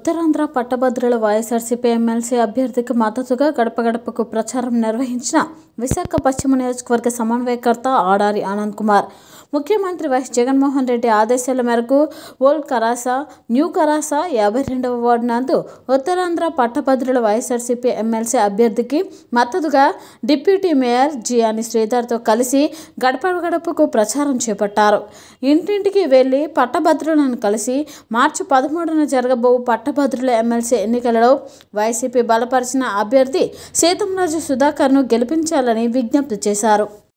ఉత్తరాంధ్ర పట్టభద్రుల వైఎస్ఆర్సీపీ ఎమ్మెల్సీ అభ్యర్థికి మద్దతుగా గడప గడపకు ప్రచారం నిర్వహించిన విశాఖ పశ్చిమ నియోజకవర్గ సమన్వయకర్త ఆడారి ఆనంద్ కుమార్ ముఖ్యమంత్రి వైఎస్ జగన్మోహన్ రెడ్డి ఆదేశాల మేరకు ఓల్డ్ కరాసా న్యూ కరాసా యాభై రెండవ వార్డు నందు ఉత్తరాంధ్ర పట్టభద్రుల వైఎస్ఆర్సీపీ ఎమ్మెల్సీ అభ్యర్థికి మద్దతుగా డిప్యూటీ మేయర్ జియాని శ్రీధర్తో కలిసి గడప గడపకు ప్రచారం చేపట్టారు ఇంటింటికి వెళ్లి పట్టభద్రులను కలిసి మార్చి పదమూడున జరగబో పట్టభద్రుల ఎమ్మెల్సీ ఎన్నికలలో వైసీపీ బలపరిచిన అభ్యర్థి సీతంరాజు సుధాకర్ను గెలిపించాలని విజ్ఞప్తి చేశారు